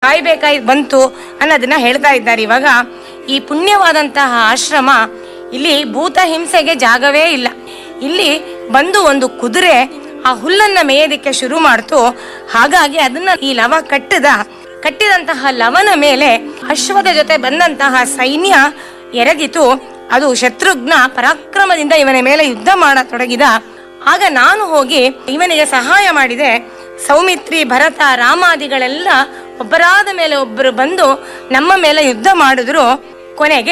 ಕಾಯ್ಬೇಕಾಗಿ ಬಂತು ಅನ್ನೋದನ್ನ ಹೇಳ್ತಾ ಇದ್ದಾರೆ ಇವಾಗ ಈ ಪುಣ್ಯವಾದಂತಹ ಆಶ್ರಮ ಇಲ್ಲಿ ಭೂತ ಹಿಂಸೆಗೆ ಜಾಗವೇ ಇಲ್ಲ ಇಲ್ಲಿ ಬಂದು ಒಂದು ಕುದುರೆ ಆ ಹುಲ್ಲನ್ನ ಮೇಯೋದಕ್ಕೆ ಶುರು ಮಾಡ್ತು ಹಾಗಾಗಿ ಅದನ್ನ ಈ ಲವ ಕಟ್ಟದ ಕಟ್ಟಿದಂತಹ ಲವನ ಮೇಲೆ ಅಶ್ವದ ಜೊತೆ ಬಂದಂತಹ ಸೈನ್ಯ ಎರಗಿತು ಅದು ಶತ್ರುಘ್ನ ಪರಾಕ್ರಮದಿಂದ ಇವನ ಮೇಲೆ ಯುದ್ಧ ಮಾಡತೊಡಗಿದ ಆಗ ನಾನು ಹೋಗಿ ಇವನಿಗೆ ಸಹಾಯ ಮಾಡಿದೆ ಸೌಮಿತ್ರಿ ಭರತ ರಾಮಾದಿಗಳೆಲ್ಲ ಒಬ್ಬರಾದ ಮೇಲೆ ಒಬ್ಬರು ಬಂದು ನಮ್ಮ ಮೇಲೆ ಯುದ್ಧ ಮಾಡಿದ್ರು ಕೊನೆಗೆ